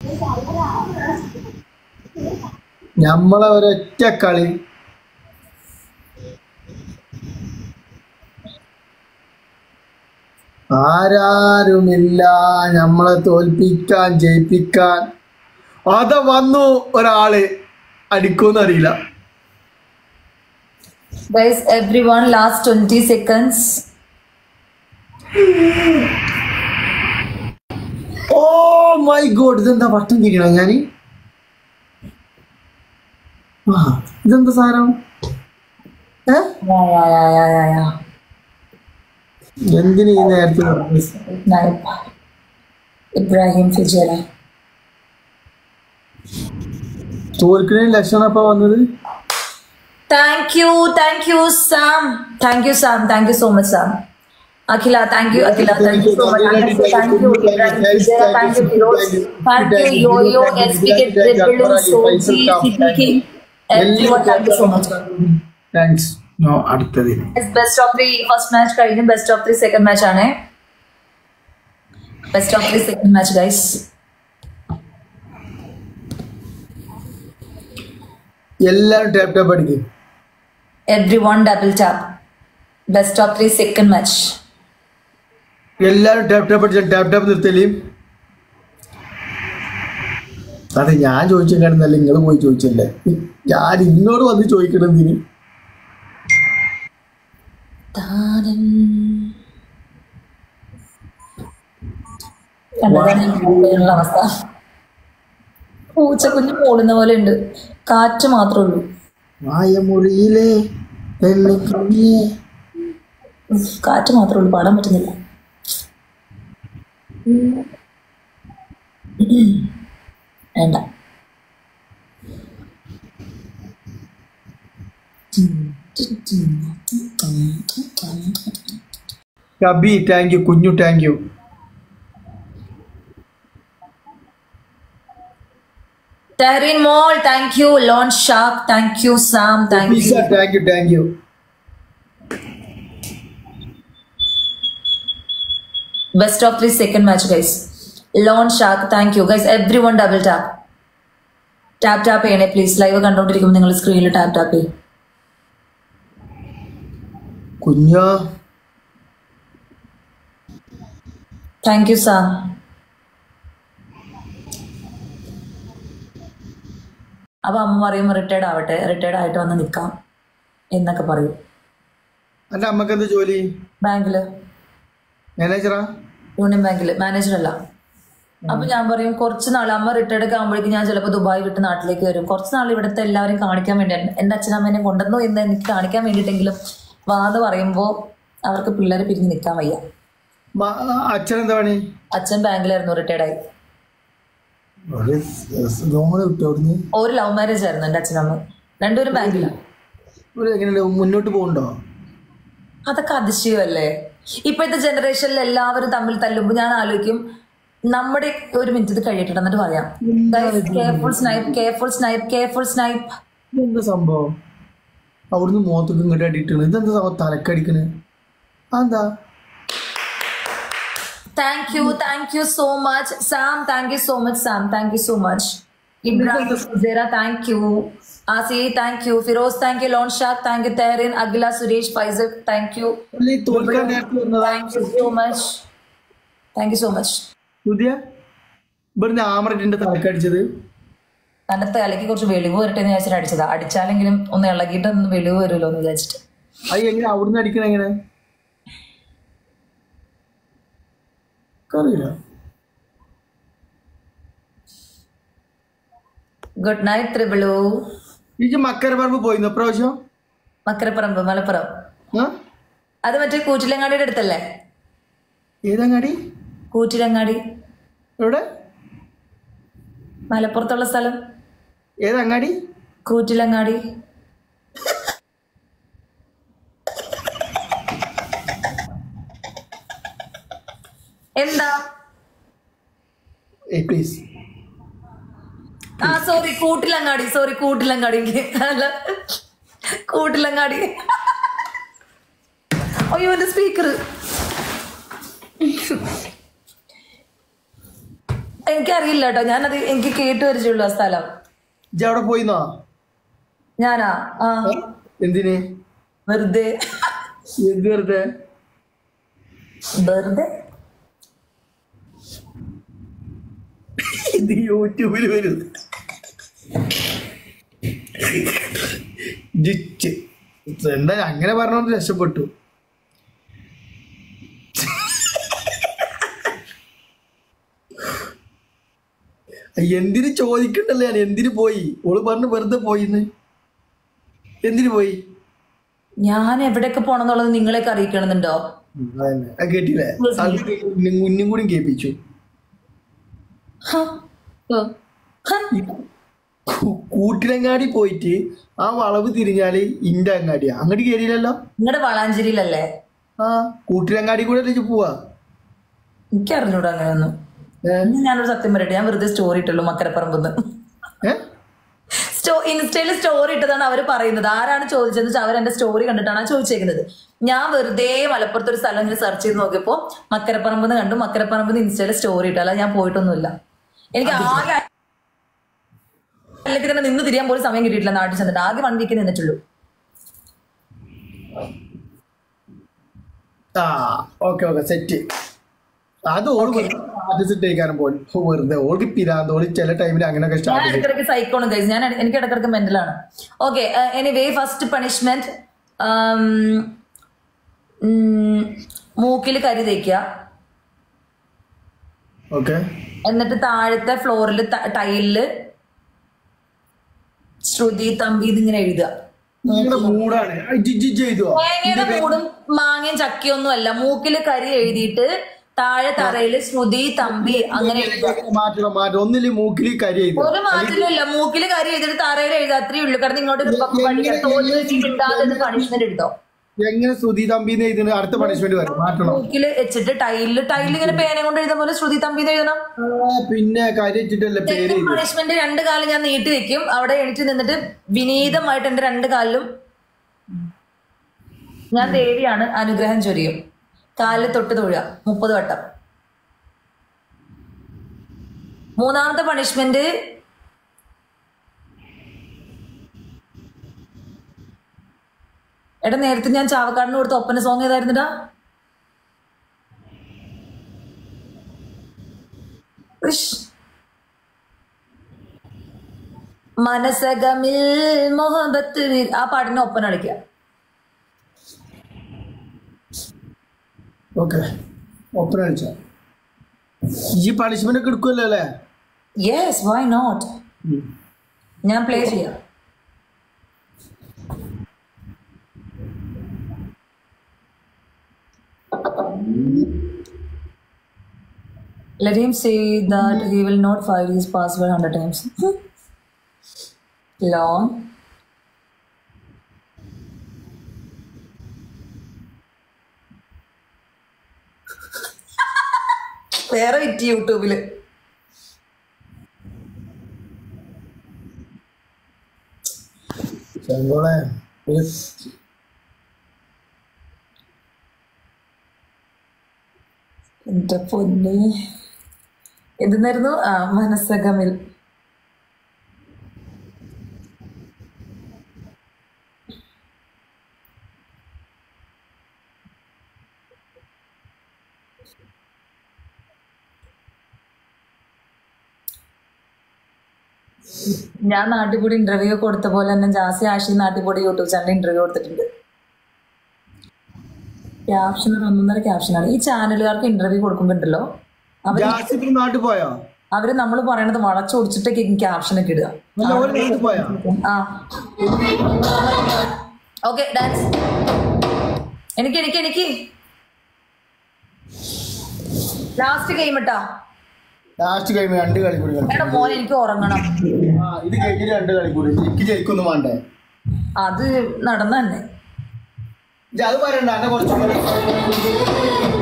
നമ്മളെ ഒരൊറ്റ കളി ആരാരുമില്ല നമ്മളെ തോൽപ്പിക്കാൻ ജയിപ്പിക്കാൻ അത വന്നു ഒരാള് അടിക്കൂന്നറിയില്ല Guys, everyone, last 20 seconds. Oh my God ഇതെന്താ വട്ടം തിരിയണ ഞാന് ആ ഇതെന്താ സാധനം ഏ Yeah, yeah, yeah, yeah, yeah, yeah. എന്തിന് ഈ നേരത്തെ നടന്നത്? Snipe. Ibrahim Fijera. തോൽക്കണ ലക്ഷണം അപ്പൊ വന്നത് Thank you, thank you, Sam. Thank you, Sam. Thank you so much, Sam. Akila, thank you, Akila. Thank you so much. Thank you, thank you, Ibrahim Fijera. Thank you, Firoz. Thank you, Yo-Yo, SBK, Red Balloon, Soji, CPK. Everyone, thank you so much. Thanks no അടുത്തതിന് best of three first match കഴിഞ്ഞു best of three second match ആണ് best of three second match guys എല്ലാരും tap tap അടിക്കും everyone double tap best of three second match എല്ലാരും tap tap അടിച്ച tap tap നിർത്തല് അതെ ഞാൻ ചോദിച്ചിട്ടുണ്ടായിരുന്നല്ല നിങ്ങൾ പോയി ചോദിച്ചല്ലേ ഞാൻ ഇന്നോട് വന്ന് ചോദിക്കണം എന്തിന് കണ്ടതാണ് അവസ്ഥ പൂച്ച കുഞ്ഞ് പോടുന്ന പോലെ ഉണ്ട് കാറ്റ് മാത്രമേ ഉള്ളൂ വായമുറിയിലെ വെള്ളിക്കുഞ്ഞേ ഉഫ്, കാറ്റ് മാത്രമേ ഉള്ളൂ പാടാൻ പറ്റുന്നില്ല വേണ്ട കബി താങ്ക് യു കുഞ്ഞു താങ്ക് യു തെഹ്രീൻ മോൾ താങ്ക് യു ലോൺ ഷാക്ക് thank you Sam thank you thank you thank you best of three second match guys ലോൺ ഷാക്ക് thank you guys everyone double tap tap tap ചെയ്യണേ പ്ലീസ് ലൈവ് കണ്ടോണ്ടിരിക്കുമ്പോൾ നിങ്ങൾ സ്ക്രീനിൽ ടാപ്പ് ടാപ്പ് ചെയ്യും കുഞ്ഞാ താങ്ക് യു സാം അപ്പൊ അമ്മ പറയും റിട്ടയർഡ് ആവട്ടെ റിട്ടയർഡ് ആയിട്ട് വന്ന് നിൽക്കാം എന്നൊക്കെ പറയും എന്റെ അമ്മക്ക് എന്ത് ജോലി ബാങ്കില് മാനേജറാ യൂണിയൻ ബാങ്കില് മാനേജർ അല്ല അപ്പൊ ഞാൻ പറയും കുറച്ച് നാൾ അമ്മ റിട്ടയർഡ് ഒക്കെ ആകുമ്പോഴേക്കും ഞാൻ ചിലപ്പോൾ ദുബായ് വിട്ട് നാട്ടിലേക്ക് വരും കുറച്ച് നാൾ ഇവിടുത്തെ എല്ലാവരും കാണിക്കാൻ വേണ്ടി എന്റെ അച്ഛനമ്മേനെ കൊണ്ടുവന്നു എന്ന് എനിക്ക് കാണിക്കാൻ വേണ്ടിയിട്ടെങ്കിലും വാന്ന് പറയുമ്പോൾ അവർക്ക് പിള്ളേർ പിരിഞ്ഞ് നിൽക്കാൻ വയ്യ അച്ഛൻ എന്താ പണി അച്ഛൻ ബാങ്കിലായിരുന്നു റിട്ടയർഡ് ആയി ലോൺ കിട്ടും അവിടുന്ന് ഒരു ലവ് മാരേജ് ആയിരുന്നു എൻ്റെ അച്ഛനമ്മ രണ്ടുപേരും ബാങ്കിലാണ് ഇവിടെ എങ്ങനെയുണ്ട് മുന്നോട്ട് പോകുന്നുണ്ടോ അതൊക്കെ അതിശയമല്ലേ ഇപ്പോഴത്തെ ജനറേഷനിൽ എല്ലാവരും തമ്മിൽ തല്ലുമ്പോൾ ഞാൻ ആലോചിക്കും നമ്മുടെ ഒരു മിനിറ്റ് ഇത് കഴിയട്ടെ എന്നിട്ട് പറയാം careful snipe careful snipe careful snipe ഇതെന്താ സംഭവം അവിടുന്ന് മുഖത്തൊക്കെ ഇങ്ങോട്ട് അടിയിട്ടാണ് ഇതെന്താ സംഭവം തലക്കടിക്കണ് അതെന്താ thank you thank you so much Sam thank you so much Sam thank you so much Ibrahim Sujera thank you Asi thank you Firoz thank you ലോൺ ഷാഖ് thank you Tehreen Akhila Suresh Faisal thank you അല്ല ഈ തോൽക്കാൻ നേരത്തെ വന്നതാ thank you so much thank you so much പുതിയ ഇവിടുന്ന് ആമററ്റിന്റെ തലക്കടിച്ചത് തന്റെ തലയ്ക്ക് കുറച്ച് വെളിവ് വരട്ടെ എന്ന് വിചാരിച്ചിട്ട് അടിച്ചതാ അടിച്ചാലെങ്കിലും ഒന്ന് ഇളകിയിട്ട് ഒന്ന് വെളിവ് വരുമല്ലോ എന്ന് വിചാരിച്ചിട്ട് അത് എങ്ങനെ അവിടുന്ന് അടിക്കണ എങ്ങനെ അറിയില്ല ഗുഡ് നൈറ്റ് ത്രിബിളു ഈ മക്കര പറമ്പ് പോയിരുന്നു പ്രാവശ്യം മക്കരപ്പറമ്പ് മലപ്പുറം ആ അത് മറ്റേ കൂറ്റിലങ്ങാടിയുടെ അടുത്തല്ലേ ഏതങ്ങാടി കൂറ്റിലങ്ങാടി എവിടെ മലപ്പുറത്തുള്ള സ്ഥലം ഏതങ്ങാടി കൂറ്റിലങ്ങാടി എന്താ ഏ പ്ലീസ് ആ സോറി കൂട്ടിലങ്ങാടി സോറി കൂട്ടിലങ്ങാടി അല്ല കൂട്ടിലങ്ങാടി അയ്യോ എന്റെ സ്പീക്കർ എനിക്കറിയില്ല കേട്ടോ ഞാനത് എനിക്ക് കേട്ട് പരിചയമുള്ളൂ ആ സ്ഥലം ഇജ്ജ് അവിടെ പോയിന്നോ ഞാനാ ആ എന്തിന് വെറുതെ എന്ത് വെറുതെ വെറുതെ ഇത് യൂട്യൂബിൽ വരും ജിച്ച് എന്താ അങ്ങനെ പറഞ്ഞോണ്ട് രക്ഷപ്പെട്ടു എന്തിന് ചോദിക്കണ്ടല്ലേ ഞാൻ എന്തിന് പോയി ഓള് പറഞ്ഞു വെറുതെ പോയിന്ന് എന്തിന് പോയി ഞാൻ എവിടെയൊക്കെ പോണെന്നുള്ളത് നിങ്ങളെയൊക്കെ അറിയിക്കണമെന്നുണ്ടോ അതന്നെ. അത് കേട്ടില്ലേ അത് കുഞ്ഞും കൂടി കേൾപ്പിച്ചു ഹ. ഹ. കൂ- കൂട്ടിലങ്ങാടി പോയിട്ട് ആ വളവ് തിരിഞ്ഞാല് ഇന്റെ അങ്ങാടിയാ അങ്ങോട്ട് കയറിയില്ലല്ലോ നിങ്ങളുടെ വളാഞ്ചേരിയിലല്ലേ ആ കൂട്ടിലങ്ങാടി കൂടെ അല്ലേ ഇജ്ജ് പോവാ എനിക്ക് അറിഞ്ഞൂടാ അങ്ങനെയൊന്നും ഏ? ഇന്ന് ഞാനൊരു സത്യം പറയട്ടെ ഞാൻ വെറുതെ സ്റ്റോറി ഇട്ടുള്ളൂ മക്കരപ്പറമ്പെന്ന് ഏ? സ്റ്റോ ഇൻസ്റ്റയിൽ സ്റ്റോറി ഇട്ടതാണ് അവർ പറയുന്നത് ആരാണ് ചോദിച്ചതെന്ന് വെച്ചാൽ അവർ എന്റെ സ്റ്റോറി കണ്ടിട്ടാണ് ആ ചോദിച്ചേക്കുന്നത് ഞാൻ വെറുതെ മലപ്പുറത്ത് ഒരു സ്ഥലം ഇങ്ങനെ സെർച്ച് ചെയ്ത് നോക്കിയപ്പോൾ മക്കരപ്പറമ്പെന്ന് കണ്ടു മക്കരപ്പറമ്പെന്ന് ഇൻസ്റ്റയിൽ സ്റ്റോറി ഇട്ടല്ല ഞാൻ പോയിട്ടൊന്നുമില്ല എനിക്ക് ആകെ അല്ലെങ്കിൽ തന്നെ നിന്ന് തിരിയാൻ പോലും സമയം കിട്ടിയിട്ടില്ല നാട്ടിൽ ചെന്നിട്ട് ആകെ വൺ വീക്ക് നിന്നിട്ടുള്ളൂ ആ ഓക്കെ ഓക്കെ സെറ്റ് അത് ഓള് സ്റ്റാറ്റസ് ഇട്ടേക്കാനും പോലും വെറുതെ ഓൾക്ക് പിരാന്ത് ഓള് ചില ടൈമിൽ അങ്ങനെയൊക്കെ ഞാൻ സ്റ്റാർട്ട് ചെയ്യും ഇടയ്ക്കിടയ്ക്ക് സൈക്കോണും കഴിച്ചു ഞാൻ ഇട- എനിക്ക് ഇടയ്ക്കിടയ്ക്ക് മെന്റലാണ് ഓക്കെ എനിവേ ഫസ്റ്റ് പണിഷ്മെന്റ് മൂക്കിൽ കരി തേക്കുക ഓക്കെ എന്നിട്ട് താഴത്തെ ഫ്ലോറിൽ ടൈലില് ശ്രുതി തമ്പി ഇതിങ്ങനെ എഴുതുക നിങ്ങളുടെ മൂടാണ് ജിജി ചെയ്തോ തേങ്ങയുടെ മൂടും മാങ്ങയും ചക്കയൊന്നും അല്ല മൂക്കില് കരി എഴുതിയിട്ട് താഴെ തറയില് ശ്രുതി തമ്പി അങ്ങനെ എഴുതുക മാറ്റണം മാറ്റം ഒന്നില് മൂക്കില് കരി ചെയ്തു ഒരു മാറ്റമില്ല മൂക്കില് കരി എഴുതിയിട്ട് തറയിൽ എഴുതുക അത്രേ ഉള്ളൂ കാരണം ഇങ്ങോട്ട് പഠിക്കാൻ തോന്നി കിട്ടാതെ പണിഷ്മെന്റ് എടുത്തോ എങ്ങനെ ശ്രുതി തമ്പിന്ന് എഴുതുന്ന അടുത്ത പണിഷ്മെന്റ് വരും മാറ്റണം മൂക്കില് വെച്ചിട്ട് ടൈലില് ടൈലിൽ ഇങ്ങനെ പേന കൊണ്ട് എഴുതുന്ന പോലെ ശ്രുതി തമ്പി എന്ന് എഴുതണം ആ, പിന്നെ കരി വെച്ചിട്ടല്ലേ പേര് എഴുതി പണിഷ്മെന്റ് രണ്ട് കാലം ഞാൻ നീട്ടി വെക്കും അവിടെ എണീറ്റ് നിന്നിട്ട് വിനീതമായിട്ട് എന്റെ രണ്ട് കാലിലും ഞാൻ ദേവിയാണ് അനുഗ്രഹം ചൊരിയും കാലിൽ തൊട്ട് തൊഴുക മുപ്പത് വട്ടം മൂന്നാമത്തെ പണിഷ്മെന്റ് എടാ നേരത്തെ ഞാൻ ചാവക്കാടിന് കൊടുത്ത ഒപ്പന സോങ് ഏതായിരുന്നുടാ ഇഷ്. മനസകമിൽ മൊഹബത്ത് വി- ആ പാട്ടിന് ഒപ്പന കളിക്കുക ഓക്കെ ഒപ്പന കളിച്ച ഈ പണിഷ്മെന്റ് ഒക്കെ എടുക്കുമല്ലോ അല്ലേ യെസ് വൈ നോട്ട് ഉം. ഞാൻ പ്ലേ ചെയ്യാം Let him say that he will not fire his password 100 times. Long. വേറെ വിറ്റ് യൂട്യൂബില് ചെങ്കോളെ ഒരു എന്റെ പൊന്നെ എന്തെന്നായിരുന്നു ആ മനസ്സകമിൽ ഞാൻ നാട്ടിൽക്കൂടി ഇന്റർവ്യൂ കൊടുത്ത പോലെ തന്നെ ജാസി ആഷി നാട്ടിൽക്കൂടി യൂട്യൂബ് ചാനൽ ഇന്റർവ്യൂ കൊടുത്തിട്ടുണ്ട് ക്യാപ്ഷൻ ഒരു ഒന്നൊന്നര ക്യാപ്ഷനാണ് ഈ ചാനലുകാർക്ക് ഇന്റർവ്യൂ കൊടുക്കുമ്പോണ്ടല്ലോ അവര് ജാസിപ്പ് നാട്ടിൽ പോയോ അവര് നമ്മൾ പറയണത് വളച്ചൊടിച്ചിട്ടൊക്കെ ക്യാപ്ഷൻ ഒക്കെ ഇടുക അല്ല ഓര് നാട്ടിൽ പോയോ ആ ഓക്കെ ഡാൻസ് എനിക്ക് എനിക്ക് എനിക്ക് ലാസ്റ്റ് ഗെയിം ഇട്ടാ ലാസ്റ്റ് കഴിയുമ്പോ രണ്ട് കളി കൂടി കളിച്ചു എടാ മോനെ എനിക്ക് ഉറങ്ങണം ആ ഇത് കഴിഞ്ഞിട്ട് രണ്ട് കളി കൂടി എനിക്ക് ജയിക്കൊന്നും വേണ്ടേ അത് നടന്ന തന്നെ ഇജ്ജ് അത് പറയണ്ട എന്നെ കുറച്ച്